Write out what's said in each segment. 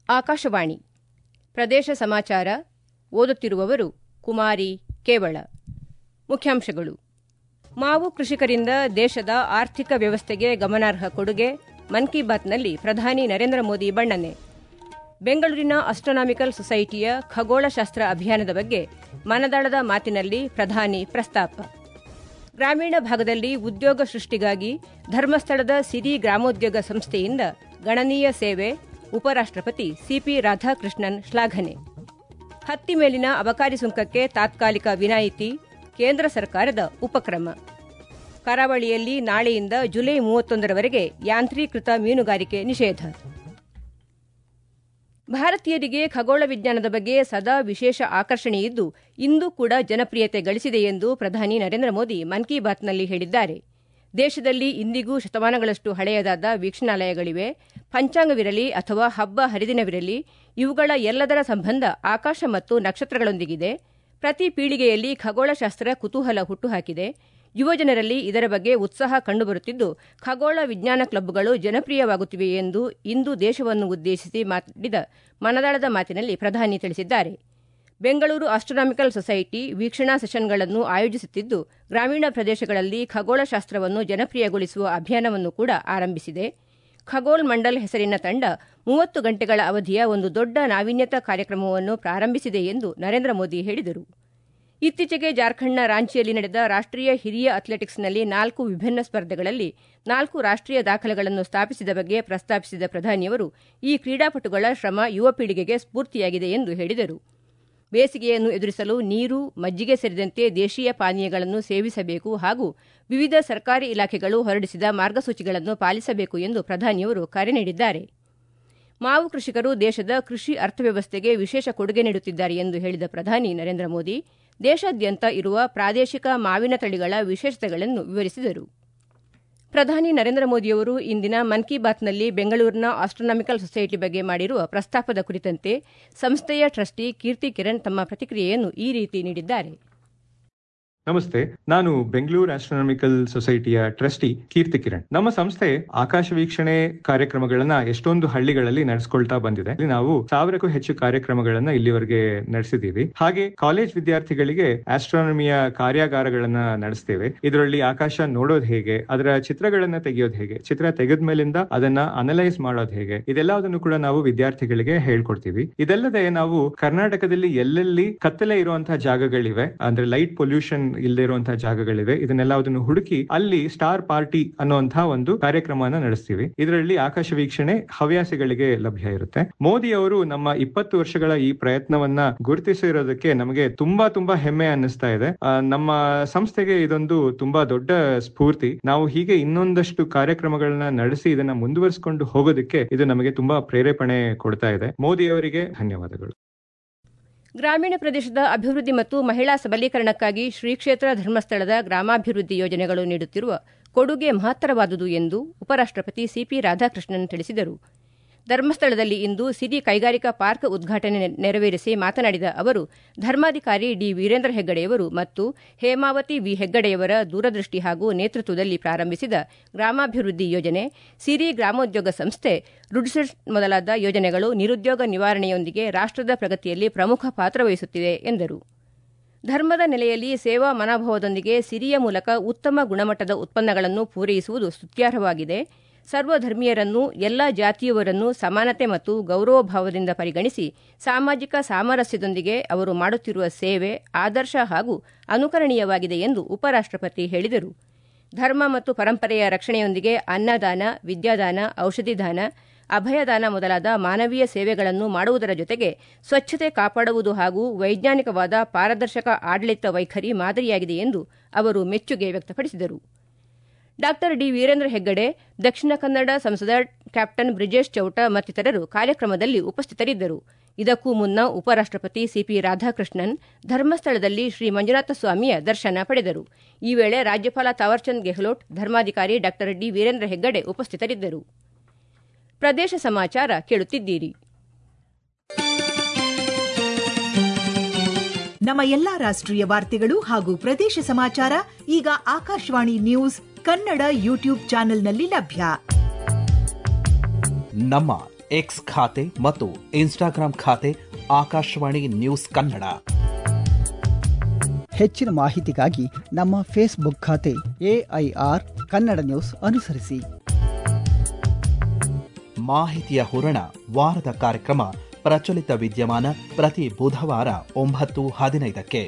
ಆಕಾಶವಾಣಿ ಪ್ರದೇಶ ಸಮಾಚಾರ ಓದುತ್ತಿರುವವರು ಕುಮಾರಿ ಕೇವಳ ಮುಖ್ಯಾಂಶಗಳು ಮಾವು ಕೃಷಿಕರಿಂದ ದೇಶದ ಆರ್ಥಿಕ ವ್ಯವಸ್ಥೆಗೆ ಗಮನಾರ್ಹ ಕೊಡುಗೆ ಮನ್ ಕಿ ಬಾತ್ನಲ್ಲಿ ಪ್ರಧಾನಿ ನರೇಂದ್ರ ಮೋದಿ ಬಣ್ಣನೆ ಬೆಂಗಳೂರಿನ ಅಸ್ಟ್ರೋನಾಮಿಕಲ್ ಸೊಸೈಟಿಯ ಖಗೋಳಶಾಸ್ತ್ರ ಅಭಿಯಾನದ ಬಗ್ಗೆ ಮನದಾಳದ ಮಾತಿನಲ್ಲಿ ಪ್ರಧಾನಿ ಪ್ರಸ್ತಾಪ ಗ್ರಾಮೀಣ ಭಾಗದಲ್ಲಿ ಉದ್ಯೋಗ ಸೃಷ್ಟಿಗಾಗಿ ಧರ್ಮಸ್ಥಳದ ಸಿರಿ ಗ್ರಾಮೋದ್ಯೋಗ ಸಂಸ್ಥೆಯಿಂದ ಗಣನೀಯ ಸೇವೆ ಉಪರಾಷ್ಟಪತಿ ಸಿಪಿ ರಾಧಾಕೃಷ್ಣನ್ ಶ್ಲಾಘನೆ ಹತ್ತಿ ಮೇಲಿನ ಅಬಕಾರಿ ಸುಂಕಕ್ಕೆ ತಾತ್ಕಾಲಿಕ ವಿನಾಯಿತಿ ಕೇಂದ್ರ ಸರ್ಕಾರದ ಉಪಕ್ರಮ ಕರಾವಳಿಯಲ್ಲಿ ನಾಳೆಯಿಂದ ಜುಲೈ ಮೂವತ್ತೊಂದರವರೆಗೆ ಯಾಂತ್ರೀಕೃತ ಮೀನುಗಾರಿಕೆ ನಿಷೇಧ ಭಾರತೀಯರಿಗೆ ಖಗೋಳ ವಿಜ್ಞಾನದ ಬಗ್ಗೆ ಸದಾ ವಿಶೇಷ ಆಕರ್ಷಣೆಯಿದ್ದು ಇಂದು ಕೂಡ ಜನಪ್ರಿಯತೆ ಗಳಿಸಿದೆ ಎಂದು ಪ್ರಧಾನಿ ನರೇಂದ್ರ ಮೋದಿ ಮನ್ ಕಿ ಬಾತ್ನಲ್ಲಿ ಹೇಳಿದ್ದಾರೆ ದೇಶದಲ್ಲಿ ಇಂದಿಗೂ ಶತಮಾನಗಳಷ್ಟು ಹಳೆಯದಾದ ವೀಕ್ಷಣಾಲಯಗಳಿವೆ ಪಂಚಾಂಗವಿರಲಿ ಅಥವಾ ಹಬ್ಬ ಹರಿದಿನವಿರಲಿ ಇವುಗಳ ಎಲ್ಲದರ ಸಂಬಂಧ ಆಕಾಶ ಮತ್ತು ನಕ್ಷತ್ರಗಳೊಂದಿಗಿದೆ ಪ್ರತಿ ಪೀಳಿಗೆಯಲ್ಲಿ ಖಗೋಳಶಾಸ್ತ್ರ ಕುತೂಹಲ ಹುಟ್ಟುಹಾಕಿದೆ ಯುವಜನರಲ್ಲಿ ಇದರ ಬಗ್ಗೆ ಉತ್ಸಾಹ ಕಂಡುಬರುತ್ತಿದ್ದು ಖಗೋಳ ವಿಜ್ಞಾನ ಕ್ಲಬ್ಗಳು ಜನಪ್ರಿಯವಾಗುತ್ತಿವೆ ಎಂದು ಇಂದು ದೇಶವನ್ನು ಉದ್ದೇಶಿಸಿ ಮಾಡಿದ ಮನದಾಳದ ಮಾತಿನಲ್ಲಿ ಪ್ರಧಾನಿ ತಿಳಿಸಿದ್ದಾರೆ ಬೆಂಗಳೂರು ಆಸ್ಟ್ರೋನಾಮಿಕಲ್ ಸೊಸೈಟಿ ವೀಕ್ಷಣಾ ಸೆಷನ್ಗಳನ್ನು ಆಯೋಜಿಸುತ್ತಿದ್ದು ಗ್ರಾಮೀಣ ಪ್ರದೇಶಗಳಲ್ಲಿ ಖಗೋಳಶಾಸ್ತ್ರವನ್ನು ಜನಪ್ರಿಯಗೊಳಿಸುವ ಅಭಿಯಾನವನ್ನು ಕೂಡ ಆರಂಭಿಸಿದೆ ಖಗೋಲ್ ಮಂಡಲ್ ಹೆಸರಿನ ತಂಡ ಮೂವತ್ತು ಗಂಟೆಗಳ ಅವಧಿಯ ಒಂದು ದೊಡ್ಡ ನಾವೀನ್ಯತಾ ಕಾರ್ಯಕ್ರಮವನ್ನು ಪ್ರಾರಂಭಿಸಿದೆ ಎಂದು ನರೇಂದ್ರ ಮೋದಿ ಹೇಳಿದರು ಇತ್ತೀಚೆಗೆ ಜಾರ್ಖಂಡ್ನ ರಾಂಚಿಯಲ್ಲಿ ನಡೆದ ರಾಷ್ಟೀಯ ಹಿರಿಯ ಅಥ್ಲೆಟಿಕ್ಸ್ನಲ್ಲಿ ನಾಲ್ಕು ವಿಭಿನ್ನ ಸ್ಪರ್ಧೆಗಳಲ್ಲಿ ನಾಲ್ಕು ರಾಷ್ಟೀಯ ದಾಖಲೆಗಳನ್ನು ಸ್ಥಾಪಿಸಿದ ಬಗ್ಗೆ ಪ್ರಸ್ತಾಪಿಸಿದ ಪ್ರಧಾನಿಯವರು ಈ ಕ್ರೀಡಾಪಟುಗಳ ಶ್ರಮ ಯುವ ಪೀಳಿಗೆಗೆ ಸ್ಫೂರ್ತಿಯಾಗಿದೆ ಎಂದು ಹೇಳಿದರು ಬೇಸಿಗೆಯನ್ನು ಎದುರಿಸಲು ನೀರು ಮಜ್ಜಿಗೆ ಸೇರಿದಂತೆ ದೇಶೀಯ ಪಾನೀಯಗಳನ್ನು ಸೇವಿಸಬೇಕು ಹಾಗೂ ವಿವಿಧ ಸರ್ಕಾರಿ ಇಲಾಖೆಗಳು ಹೊರಡಿಸಿದ ಮಾರ್ಗಸೂಚಿಗಳನ್ನು ಪಾಲಿಸಬೇಕು ಎಂದು ಪ್ರಧಾನಿಯವರು ಕರೆ ನೀಡಿದ್ದಾರೆ ಮಾವು ಕೃಷಿಕರು ದೇಶದ ಕೃಷಿ ಅರ್ಥವ್ಯವಸ್ಥೆಗೆ ವಿಶೇಷ ಕೊಡುಗೆ ನೀಡುತ್ತಿದ್ದಾರೆ ಎಂದು ಹೇಳಿದ ಪ್ರಧಾನಿ ನರೇಂದ್ರ ಮೋದಿ ದೇಶಾದ್ಯಂತ ಇರುವ ಪ್ರಾದೇಶಿಕ ಮಾವಿನ ತಳಿಗಳ ವಿಶೇಷತೆಗಳನ್ನು ವಿವರಿಸಿದರು ಪ್ರಧಾನಿ ನರೇಂದ್ರ ಮೋದಿಯವರು ಇಂದಿನ ಮನ್ ಕಿ ಬಾತ್ನಲ್ಲಿ ಬೆಂಗಳೂರಿನ ಆಸ್ಟ್ರೋನಾಮಿಕಲ್ ಸೊಸೈಟಿ ಬಗ್ಗೆ ಮಾಡಿರುವ ಪ್ರಸ್ತಾಪದ ಕುರಿತಂತೆ ಸಂಸ್ಥೆಯ ಟ್ರಸ್ಟಿ ಕೀರ್ತಿ ಕಿರಣ್ ತಮ್ಮ ಪ್ರತಿಕ್ರಿಯೆಯನ್ನು ಈ ರೀತಿ ನೀಡಿದ್ದಾರೆ ನಮಸ್ತೆ ನಾನು ಬೆಂಗಳೂರು ಆಸ್ಟ್ರೋನಾಮಿಕಲ್ ಸೊಸೈಟಿಯ ಟ್ರಸ್ಟಿ ಕೀರ್ತಿ ಕಿರಣ್ ನಮ್ಮ ಸಂಸ್ಥೆ ಆಕಾಶ ವೀಕ್ಷಣೆ ಕಾರ್ಯಕ್ರಮಗಳನ್ನ ಎಷ್ಟೊಂದು ಹಳ್ಳಿಗಳಲ್ಲಿ ನಡೆಸ್ಕೊಳ್ತಾ ಬಂದಿದೆ ಇಲ್ಲಿ ನಾವು ಸಾವಿರಕ್ಕೂ ಹೆಚ್ಚು ಕಾರ್ಯಕ್ರಮಗಳನ್ನ ಇಲ್ಲಿವರೆಗೆ ನಡೆಸಿದೀವಿ ಹಾಗೆ ಕಾಲೇಜ್ ವಿದ್ಯಾರ್ಥಿಗಳಿಗೆ ಆಸ್ಟ್ರಾನಮಿಯ ಕಾರ್ಯಾಗಾರಗಳನ್ನ ನಡೆಸ್ತೇವೆ ಇದರಲ್ಲಿ ಆಕಾಶ ನೋಡೋದು ಹೇಗೆ ಅದರ ಚಿತ್ರಗಳನ್ನ ತೆಗೆಯೋದು ಹೇಗೆ ಚಿತ್ರ ತೆಗೆದ ಮೇಲಿಂದ ಅದನ್ನ ಅನಲೈಸ್ ಮಾಡೋದು ಹೇಗೆ ಇದೆಲ್ಲದನ್ನು ಕೂಡ ನಾವು ವಿದ್ಯಾರ್ಥಿಗಳಿಗೆ ಹೇಳ್ಕೊಡ್ತೀವಿ ಇದಲ್ಲದೆ ನಾವು ಕರ್ನಾಟಕದಲ್ಲಿ ಎಲ್ಲೆಲ್ಲಿ ಕತ್ತಲೆ ಇರುವಂತಹ ಜಾಗಗಳಿವೆ ಅಂದ್ರೆ ಲೈಟ್ ಪೊಲ್ಯೂಷನ್ ಇಲ್ಲದೆ ಇರುವಂತಹ ಜಾಗಗಳಿವೆ ಇದನ್ನೆಲ್ಲದನ್ನು ಹುಡುಕಿ ಅಲ್ಲಿ ಸ್ಟಾರ್ ಪಾರ್ಟಿ ಅನ್ನುವಂತಹ ಒಂದು ಕಾರ್ಯಕ್ರಮನ ನಡೆಸ್ತೀವಿ ಇದರಲ್ಲಿ ಆಕಾಶ ವೀಕ್ಷಣೆ ಹವ್ಯಾಸಿಗಳಿಗೆ ಲಭ್ಯ ಇರುತ್ತೆ ಮೋದಿ ಅವರು ನಮ್ಮ ಇಪ್ಪತ್ತು ವರ್ಷಗಳ ಈ ಪ್ರಯತ್ನವನ್ನ ಗುರುತಿಸಿರೋದಕ್ಕೆ ನಮಗೆ ತುಂಬಾ ತುಂಬಾ ಹೆಮ್ಮೆ ಅನ್ನಿಸ್ತಾ ಇದೆ ಆ, ನಮ್ಮ ಸಂಸ್ಥೆಗೆ ಇದೊಂದು ತುಂಬಾ ದೊಡ್ಡ ಸ್ಫೂರ್ತಿ ನಾವು ಹೀಗೆ ಇನ್ನೊಂದಷ್ಟು ಕಾರ್ಯಕ್ರಮಗಳನ್ನ ನಡೆಸಿ ಇದನ್ನ ಮುಂದುವರಿಸಿಕೊಂಡು ಹೋಗೋದಕ್ಕೆ ಇದು ನಮಗೆ ತುಂಬಾ ಪ್ರೇರೇಪಣೆ ಕೊಡ್ತಾ ಇದೆ ಮೋದಿ ಅವರಿಗೆ ಧನ್ಯವಾದಗಳು ಗ್ರಾಮೀಣ ಪ್ರದೇಶದ ಅಭಿವೃದ್ಧಿ ಮತ್ತು ಮಹಿಳಾ ಸಬಲೀಕರಣಕ್ಕಾಗಿ ಶ್ರೀ ಕ್ಷೇತ್ರ ಧರ್ಮಸ್ಥಳದ ಗ್ರಾಮಾಭಿವೃದ್ಧಿ ಯೋಜನೆಗಳು ನೀಡುತ್ತಿರುವ ಕೊಡುಗೆ ಮಹತ್ತರವಾದುದು ಎಂದು ಉಪರಾಷ್ಟಪತಿ ಸಿಪಿ ರಾಧಾಕೃಷ್ಣನ್ ತಿಳಿಸಿದರು ಧರ್ಮಸ್ಥಳದಲ್ಲಿ ಇಂದು ಸಿರಿ ಕೈಗಾರಿಕಾ ಪಾರ್ಕ್ ಉದ್ಘಾಟನೆ ನೆ- ನೆರವೇರಿಸಿ ಮಾತನಾಡಿದ ಅವರು ಧರ್ಮಾಧಿಕಾರಿ ಡಿ ವೀರೇಂದ್ರ ಹೆಗ್ಗಡೆಯವರು ಮತ್ತು ಹೇಮಾವತಿ ವಿ ಹೆಗ್ಗಡೆಯವರ ದೂರದೃಷ್ಟಿ ಹಾಗೂ ನೇತೃತ್ವದಲ್ಲಿ ಪ್ರಾರಂಭಿಸಿದ ಗ್ರಾಮಾಭಿವೃದ್ಧಿ ಯೋಜನೆ ಸಿರಿ ಗ್ರಾಮೋದ್ಯೋಗ ಸಂಸ್ಥೆ ರುಡ್ಸೆಟ್ ಮೊದಲಾದ ಯೋಜನೆಗಳು ನಿರುದ್ಯೋಗ ನಿವಾರಣೆಯೊಂದಿಗೆ ರಾಷ್ಟ್ರದ ಪ್ರಗತಿಯಲ್ಲಿ ಪ್ರಮುಖ ಪಾತ್ರ ವಹಿಸುತ್ತಿವೆ ಎಂದರು ಧರ್ಮದ ನೆಲೆಯಲ್ಲಿ ಸೇವಾ ಮನೋಭಾವದೊಂದಿಗೆ ಸಿರಿಯ ಮೂಲಕ ಉತ್ತಮ ಗುಣಮಟ್ಟದ ಉತ್ಪನ್ನಗಳನ್ನು ಪೂರೈಸುವುದು ಸ್ತುತ್ಯಾರ್ಹವಾಗಿದೆ ಸರ್ವಧರ್ಮೀಯರನ್ನು ಎಲ್ಲ ಜಾತಿಯವರನ್ನು ಸಮಾನತೆ ಮತ್ತು ಗೌರವ ಭಾವದಿಂದ ಪರಿಗಣಿಸಿ ಸಾಮಾಜಿಕ ಸಾಮರಸ್ಯದೊಂದಿಗೆ ಅವರು ಮಾಡುತ್ತಿರುವ ಸೇವೆ ಆದರ್ಶ ಹಾಗೂ ಅನುಕರಣೀಯವಾಗಿದೆ ಎಂದು ಉಪರಾಷ್ಟಪತಿ ಹೇಳಿದರು ಧರ್ಮ ಮತ್ತು ಪರಂಪರೆಯ ರಕ್ಷಣೆಯೊಂದಿಗೆ ಅನ್ನದಾನ ವಿದ್ಯಾದಾನ ಔಷಧಿದಾನ ಅಭಯದಾನ ಮೊದಲಾದ ಮಾನವೀಯ ಸೇವೆಗಳನ್ನು ಮಾಡುವುದರ ಜೊತೆಗೆ ಸ್ವಚ್ಛತೆ ಕಾಪಾಡುವುದು ಹಾಗೂ ವೈಜ್ಞಾನಿಕವಾದ ಪಾರದರ್ಶಕ ಆಡಳಿತ ವೈಖರಿ ಮಾದರಿಯಾಗಿದೆ ಎಂದು ಅವರು ಮೆಚ್ಚುಗೆ ವ್ಯಕ್ತಪಡಿಸಿದರು ಡಾಕ್ಟರ್ ಡಿ ವೀರೇಂದ್ರ ಹೆಗ್ಗಡೆ ದಕ್ಷಿಣ ಕನ್ನಡ ಸಂಸದ ಕ್ಯಾಪ್ಟನ್ ಬ್ರಿಜೇಶ್ ಚೌಟ ಮತ್ತಿತರರು ಕಾರ್ಯಕ್ರಮದಲ್ಲಿ ಉಪಸ್ಥಿತರಿದ್ದರು ಇದಕ್ಕೂ ಮುನ್ನ ಉಪರಾಷ್ಟಪತಿ ಸಿಪಿ ರಾಧಾಕೃಷ್ಣನ್ ಧರ್ಮಸ್ಥಳದಲ್ಲಿ ಶ್ರೀ ಮಂಜುನಾಥ ಸ್ವಾಮಿಯ ದರ್ಶನ ಪಡೆದರು ಈ ವೇಳೆ ರಾಜ್ಯಪಾಲ ತಾವರ್ಚಂದ್ ಗೆಹ್ಲೋಟ್ ಧರ್ಮಾಧಿಕಾರಿ ಡಾಕ್ಟರ್ ಡಿ ವೀರೇಂದ್ರ ಹೆಗ್ಗಡೆ ಉಪಸ್ಥಿತರಿದ್ದರು ಪ್ರದೇಶ ಸಮಾಚಾರ ಕೇಳುತ್ತಿದ್ದೀರಿ ನಮ್ಮ ಎಲ್ಲಾ ರಾಷ್ಟ್ರೀಯ ವಾರ್ತೆಗಳು ಹಾಗೂ ಪ್ರದೇಶ ಸಮಾಚಾರ ಈಗ ಆಕಾಶವಾಣಿ ನ್ಯೂಸ್ ಕನ್ನಡ ಯೂಟ್ಯೂಬ್ ಚಾನೆಲ್ನಲ್ಲಿ ಲಭ್ಯ ನಮ್ಮ ಎಕ್ಸ್ ಖಾತೆ ಮತ್ತು ಇನ್ಸ್ಟಾಗ್ರಾಂ ಖಾತೆ ಆಕಾಶವಾಣಿ ನ್ಯೂಸ್ ಕನ್ನಡ ಹೆಚ್ಚಿನ ಮಾಹಿತಿಗಾಗಿ ನಮ್ಮ ಫೇಸ್ಬುಕ್ ಖಾತೆ ಎಐಆರ್ ಕನ್ನಡ ನ್ಯೂಸ್ ಅನುಸರಿಸಿ ಮಾಹಿತಿಯ ಹೂರಣ ವಾರದ ಕಾರ್ಯಕ್ರಮ ಪ್ರಚಲಿತ ವಿದ್ಯಮಾನ ಪ್ರತಿ ಬುಧವಾರ ಒಂಬತ್ತು ಹದಿನೈದಕ್ಕೆ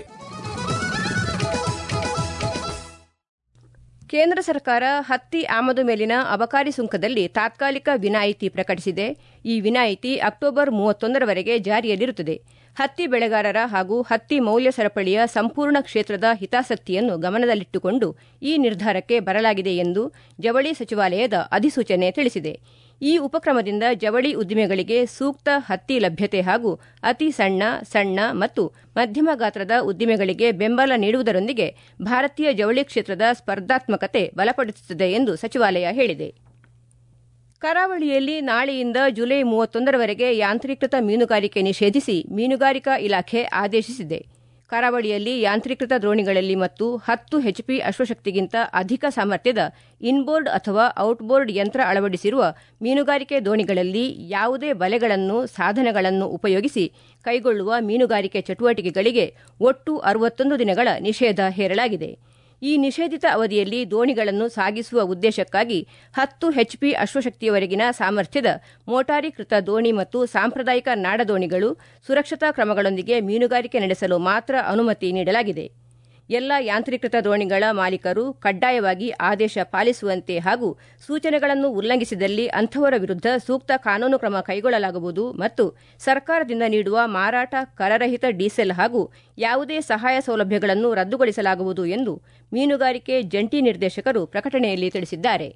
ಕೇಂದ್ರ ಸರ್ಕಾರ ಹತ್ತಿ ಆಮದು ಮೇಲಿನ ಅಬಕಾರಿ ಸುಂಕದಲ್ಲಿ ತಾತ್ಕಾಲಿಕ ವಿನಾಯಿತಿ ಪ್ರಕಟಿಸಿದೆ ಈ ವಿನಾಯಿತಿ ಅಕ್ಟೋಬರ್ ಮೂವತ್ತೊಂದರವರೆಗೆ ಜಾರಿಯಲ್ಲಿರುತ್ತದೆ ಹತ್ತಿ ಬೆಳೆಗಾರರ ಹಾಗೂ ಹತ್ತಿ ಮೌಲ್ಯ ಸರಪಳಿಯ ಸಂಪೂರ್ಣ ಕ್ಷೇತ್ರದ ಹಿತಾಸಕ್ತಿಯನ್ನು ಗಮನದಲ್ಲಿಟ್ಟುಕೊಂಡು ಈ ನಿರ್ಧಾರಕ್ಕೆ ಬರಲಾಗಿದೆ ಎಂದು ಜವಳಿ ಸಚಿವಾಲಯದ ಅಧಿಸೂಚನೆ ತಿಳಿಸಿದೆ ಈ ಉಪಕ್ರಮದಿಂದ ಜವಳಿ ಉದ್ದಿಮೆಗಳಿಗೆ ಸೂಕ್ತ ಹತ್ತಿ ಲಭ್ಯತೆ ಹಾಗೂ ಅತಿ ಸಣ್ಣ ಸಣ್ಣ ಮತ್ತು ಮಧ್ಯಮ ಗಾತ್ರದ ಉದ್ದಿಮೆಗಳಿಗೆ ಬೆಂಬಲ ನೀಡುವುದರೊಂದಿಗೆ ಭಾರತೀಯ ಜವಳಿ ಕ್ಷೇತ್ರದ ಸ್ಪರ್ಧಾತ್ಮಕತೆ ಬಲಪಡಿಸುತ್ತದೆ ಎಂದು ಸಚಿವಾಲಯ ಹೇಳಿದೆ ಕರಾವಳಿಯಲ್ಲಿ ನಾಳೆಯಿಂದ ಜುಲೈ ಮೂವತ್ತೊಂದರವರೆಗೆ ಯಾಂತ್ರೀಕೃತ ಮೀನುಗಾರಿಕೆ ನಿಷೇಧಿಸಿ ಮೀನುಗಾರಿಕಾ ಇಲಾಖೆ ಆದೇಶಿಸಿದೆ ಕರಾವಳಿಯಲ್ಲಿ ಯಾಂತ್ರೀಕೃತ ದೋಣಿಗಳಲ್ಲಿ ಮತ್ತು ಹತ್ತು ಹೆಚ್ಪಿ ಅಶ್ವಶಕ್ತಿಗಿಂತ ಅಧಿಕ ಸಾಮರ್ಥ್ಯದ ಇನ್ಬೋರ್ಡ್ ಅಥವಾ ಔಟ್ಬೋರ್ಡ್ ಯಂತ್ರ ಅಳವಡಿಸಿರುವ ಮೀನುಗಾರಿಕೆ ದೋಣಿಗಳಲ್ಲಿ ಯಾವುದೇ ಬಲೆಗಳನ್ನು ಸಾಧನಗಳನ್ನು ಉಪಯೋಗಿಸಿ ಕೈಗೊಳ್ಳುವ ಮೀನುಗಾರಿಕೆ ಚಟುವಟಿಕೆಗಳಿಗೆ ಒಟ್ಟು ಅರವತ್ತೊಂದು ದಿನಗಳ ನಿಷೇಧ ಹೇರಲಾಗಿದೆ ಈ ನಿಷೇಧಿತ ಅವಧಿಯಲ್ಲಿ ದೋಣಿಗಳನ್ನು ಸಾಗಿಸುವ ಉದ್ದೇಶಕ್ಕಾಗಿ ಹತ್ತು ಹೆಚ್ಪಿ ಅಶ್ವಶಕ್ತಿಯವರೆಗಿನ ಸಾಮರ್ಥ್ಯದ ಮೋಟಾರೀಕೃತ ದೋಣಿ ಮತ್ತು ಸಾಂಪ್ರದಾಯಿಕ ನಾಡದೋಣಿಗಳು ಸುರಕ್ಷತಾ ಕ್ರಮಗಳೊಂದಿಗೆ ಮೀನುಗಾರಿಕೆ ನಡೆಸಲು ಮಾತ್ರ ಅನುಮತಿ ನೀಡಲಾಗಿದೆ ಎಲ್ಲ ಯಾಂತ್ರೀಕೃತ ದೋಣಿಗಳ ಮಾಲೀಕರು ಕಡ್ಡಾಯವಾಗಿ ಆದೇಶ ಪಾಲಿಸುವಂತೆ ಹಾಗೂ ಸೂಚನೆಗಳನ್ನು ಉಲ್ಲಂಘಿಸಿದಲ್ಲಿ ಅಂಥವರ ವಿರುದ್ಧ ಸೂಕ್ತ ಕಾನೂನು ಕ್ರಮ ಕೈಗೊಳ್ಳಲಾಗುವುದು ಮತ್ತು ಸರ್ಕಾರದಿಂದ ನೀಡುವ ಮಾರಾಟ ಕರರಹಿತ ಡೀಸೆಲ್ ಹಾಗೂ ಯಾವುದೇ ಸಹಾಯ ಸೌಲಭ್ಯಗಳನ್ನು ರದ್ದುಗೊಳಿಸಲಾಗುವುದು ಎಂದು ಮೀನುಗಾರಿಕೆ ಜಂಟಿ ನಿರ್ದೇಶಕರು ಪ್ರಕಟಣೆಯಲ್ಲಿ ತಿಳಿಸಿದ್ದಾರೆ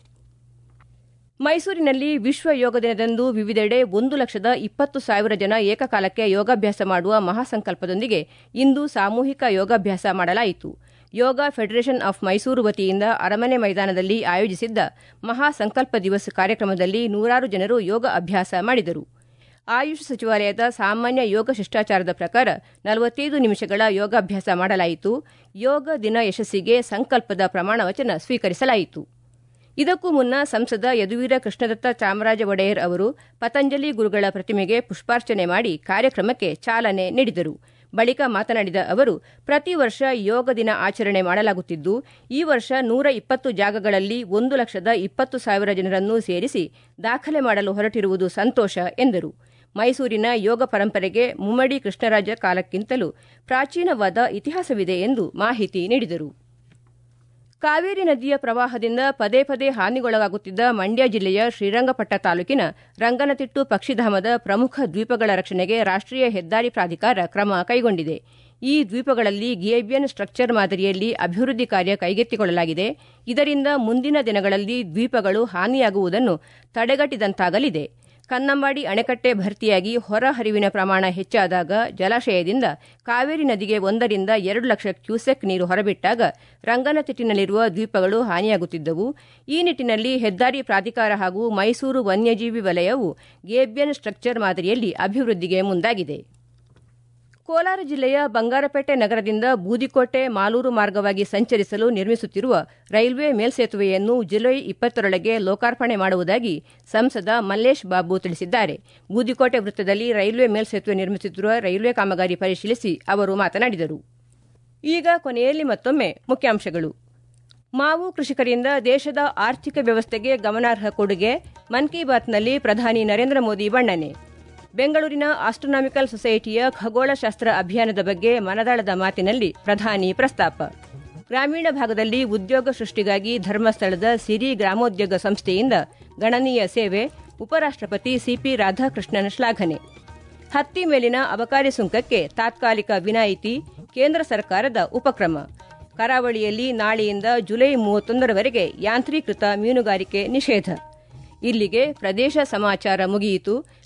ಮೈಸೂರಿನಲ್ಲಿ ವಿಶ್ವ ಯೋಗ ದಿನದಂದು ವಿವಿಧೆಡೆ ಒಂದು ಲಕ್ಷದ ಇಪ್ಪತ್ತು ಸಾವಿರ ಜನ ಏಕಕಾಲಕ್ಕೆ ಯೋಗಾಭ್ಯಾಸ ಮಾಡುವ ಮಹಾಸಂಕಲ್ಪದೊಂದಿಗೆ ಇಂದು ಸಾಮೂಹಿಕ ಯೋಗಾಭ್ಯಾಸ ಮಾಡಲಾಯಿತು ಯೋಗ ಫೆಡರೇಷನ್ ಆಫ್ ಮೈಸೂರು ವತಿಯಿಂದ ಅರಮನೆ ಮೈದಾನದಲ್ಲಿ ಆಯೋಜಿಸಿದ್ದ ಮಹಾಸಂಕಲ್ಪ ದಿವಸ್ ಕಾರ್ಯಕ್ರಮದಲ್ಲಿ ನೂರಾರು ಜನರು ಯೋಗ ಅಭ್ಯಾಸ ಮಾಡಿದರು ಆಯುಷ್ ಸಚಿವಾಲಯದ ಸಾಮಾನ್ಯ ಯೋಗ ಶಿಷ್ಟಾಚಾರದ ಪ್ರಕಾರ ನಲವತ್ತೈದು ನಿಮಿಷಗಳ ಯೋಗಾಭ್ಯಾಸ ಮಾಡಲಾಯಿತು ಯೋಗ ದಿನ ಯಶಸ್ಸಿಗೆ ಸಂಕಲ್ಪದ ಪ್ರಮಾಣವಚನ ಸ್ವೀಕರಿಸಲಾಯಿತು ಇದಕ್ಕೂ ಮುನ್ನ ಸಂಸದ ಯದುವೀರ ಕೃಷ್ಣದತ್ತ ಚಾಮರಾಜ ಒಡೆಯರ್ ಅವರು ಪತಂಜಲಿ ಗುರುಗಳ ಪ್ರತಿಮೆಗೆ ಪುಷ್ಪಾರ್ಚನೆ ಮಾಡಿ ಕಾರ್ಯಕ್ರಮಕ್ಕೆ ಚಾಲನೆ ನೀಡಿದರು ಬಳಿಕ ಮಾತನಾಡಿದ ಅವರು ಪ್ರತಿ ವರ್ಷ ಯೋಗ ದಿನ ಆಚರಣೆ ಮಾಡಲಾಗುತ್ತಿದ್ದು ಈ ವರ್ಷ ನೂರ ಇಪ್ಪತ್ತು ಜಾಗಗಳಲ್ಲಿ ಒಂದು ಲಕ್ಷದ ಇಪ್ಪತ್ತು ಸಾವಿರ ಜನರನ್ನು ಸೇರಿಸಿ ದಾಖಲೆ ಮಾಡಲು ಹೊರಟಿರುವುದು ಸಂತೋಷ ಎಂದರು ಮೈಸೂರಿನ ಯೋಗ ಪರಂಪರೆಗೆ ಮುಮ್ಮಡಿ ಕೃಷ್ಣರಾಜ ಕಾಲಕ್ಕಿಂತಲೂ ಪ್ರಾಚೀನವಾದ ಇತಿಹಾಸವಿದೆ ಎಂದು ಮಾಹಿತಿ ನೀಡಿದರು ಕಾವೇರಿ ನದಿಯ ಪ್ರವಾಹದಿಂದ ಪದೇ ಪದೇ ಹಾನಿಗೊಳಗಾಗುತ್ತಿದ್ದ ಮಂಡ್ಯ ಜಿಲ್ಲೆಯ ಶ್ರೀರಂಗಪಟ್ಟ ತಾಲೂಕಿನ ರಂಗನತಿಟ್ಟು ಪಕ್ಷಿಧಾಮದ ಪ್ರಮುಖ ದ್ವೀಪಗಳ ರಕ್ಷಣೆಗೆ ರಾಷ್ಟೀಯ ಹೆದ್ದಾರಿ ಪ್ರಾಧಿಕಾರ ಕ್ರಮ ಕೈಗೊಂಡಿದೆ ಈ ದ್ವೀಪಗಳಲ್ಲಿ ಗಿಯಬಿಯನ್ ಸ್ಟ್ರಕ್ಚರ್ ಮಾದರಿಯಲ್ಲಿ ಅಭಿವೃದ್ಧಿ ಕಾರ್ಯ ಕೈಗೆತ್ತಿಕೊಳ್ಳಲಾಗಿದೆ ಇದರಿಂದ ಮುಂದಿನ ದಿನಗಳಲ್ಲಿ ದ್ವೀಪಗಳು ಹಾನಿಯಾಗುವುದನ್ನು ತಡೆಗಟ್ಟಿದಂತಾಗಲಿದೆ ಕನ್ನಂಬಾಡಿ ಅಣೆಕಟ್ಟೆ ಭರ್ತಿಯಾಗಿ ಹೊರ ಹರಿವಿನ ಪ್ರಮಾಣ ಹೆಚ್ಚಾದಾಗ ಜಲಾಶಯದಿಂದ ಕಾವೇರಿ ನದಿಗೆ ಒಂದರಿಂದ ಎರಡು ಲಕ್ಷ ಕ್ಯೂಸೆಕ್ ನೀರು ಹೊರಬಿಟ್ಟಾಗ ರಂಗನತಿಟ್ಟಿನಲ್ಲಿರುವ ದ್ವೀಪಗಳು ಹಾನಿಯಾಗುತ್ತಿದ್ದವು ಈ ನಿಟ್ಟಿನಲ್ಲಿ ಹೆದ್ದಾರಿ ಪ್ರಾಧಿಕಾರ ಹಾಗೂ ಮೈಸೂರು ವನ್ಯಜೀವಿ ವಲಯವು ಗೇಬ್ಯನ್ ಸ್ಟ್ರಕ್ಚರ್ ಮಾದರಿಯಲ್ಲಿ ಅಭಿವೃದ್ಧಿಗೆ ಮುಂದಾಗಿದೆ ಕೋಲಾರ ಜಿಲ್ಲೆಯ ಬಂಗಾರಪೇಟೆ ನಗರದಿಂದ ಬೂದಿಕೋಟೆ ಮಾಲೂರು ಮಾರ್ಗವಾಗಿ ಸಂಚರಿಸಲು ನಿರ್ಮಿಸುತ್ತಿರುವ ರೈಲ್ವೆ ಮೇಲ್ಸೇತುವೆಯನ್ನು ಜುಲೈ ಇಪ್ಪತ್ತರೊಳಗೆ ಲೋಕಾರ್ಪಣೆ ಮಾಡುವುದಾಗಿ ಸಂಸದ ಮಲ್ಲೇಶ್ ಬಾಬು ತಿಳಿಸಿದ್ದಾರೆ ಬೂದಿಕೋಟೆ ವೃತ್ತದಲ್ಲಿ ರೈಲ್ವೆ ಮೇಲ್ಸೇತುವೆ ನಿರ್ಮಿಸುತ್ತಿರುವ ರೈಲ್ವೆ ಕಾಮಗಾರಿ ಪರಿಶೀಲಿಸಿ ಅವರು ಮಾತನಾಡಿದರು ಈಗ ಕೊನೆಯಲ್ಲಿ ಮತ್ತೊಮ್ಮೆ ಮುಖ್ಯಾಂಶಗಳು ಮಾವು ಕೃಷಿಕರಿಂದ ದೇಶದ ಆರ್ಥಿಕ ವ್ಯವಸ್ಥೆಗೆ ಗಮನಾರ್ಹ ಕೊಡುಗೆ ಮನ್ ಕಿ ಬಾತ್ನಲ್ಲಿ ಪ್ರಧಾನಿ ನರೇಂದ್ರ ಮೋದಿ ಬಣ್ಣನೆ ಬೆಂಗಳೂರಿನ ಆಸ್ಟ್ರೋನಾಮಿಕಲ್ ಸೊಸೈಟಿಯ ಖಗೋಳಶಾಸ್ತ್ರ ಅಭಿಯಾನದ ಬಗ್ಗೆ ಮನದಾಳದ ಮಾತಿನಲ್ಲಿ ಪ್ರಧಾನಿ ಪ್ರಸ್ತಾಪ ಗ್ರಾಮೀಣ ಭಾಗದಲ್ಲಿ ಉದ್ಯೋಗ ಸೃಷ್ಟಿಗಾಗಿ ಧರ್ಮಸ್ಥಳದ ಸಿರಿ ಗ್ರಾಮೋದ್ಯೋಗ ಸಂಸ್ಥೆಯಿಂದ ಗಣನೀಯ ಸೇವೆ ಉಪರಾಷ್ಟಪತಿ ಸಿಪಿ ರಾಧಾಕೃಷ್ಣನ್ ಶ್ಲಾಘನೆ ಹತ್ತಿ ಮೇಲಿನ ಅಬಕಾರಿ ಸುಂಕಕ್ಕೆ ತಾತ್ಕಾಲಿಕ ವಿನಾಯಿತಿ ಕೇಂದ್ರ ಸರ್ಕಾರದ ಉಪಕ್ರಮ ಕರಾವಳಿಯಲ್ಲಿ ನಾಳೆಯಿಂದ ಜುಲೈ ಮೂವತ್ತೊಂದರವರೆಗೆ ಯಾಂತ್ರೀಕೃತ ಮೀನುಗಾರಿಕೆ ನಿಷೇಧ ಇಲ್ಲಿಗೆ ಪ್ರದೇಶ ಸಮಾಚಾರ ಮುಗಿಯಿತು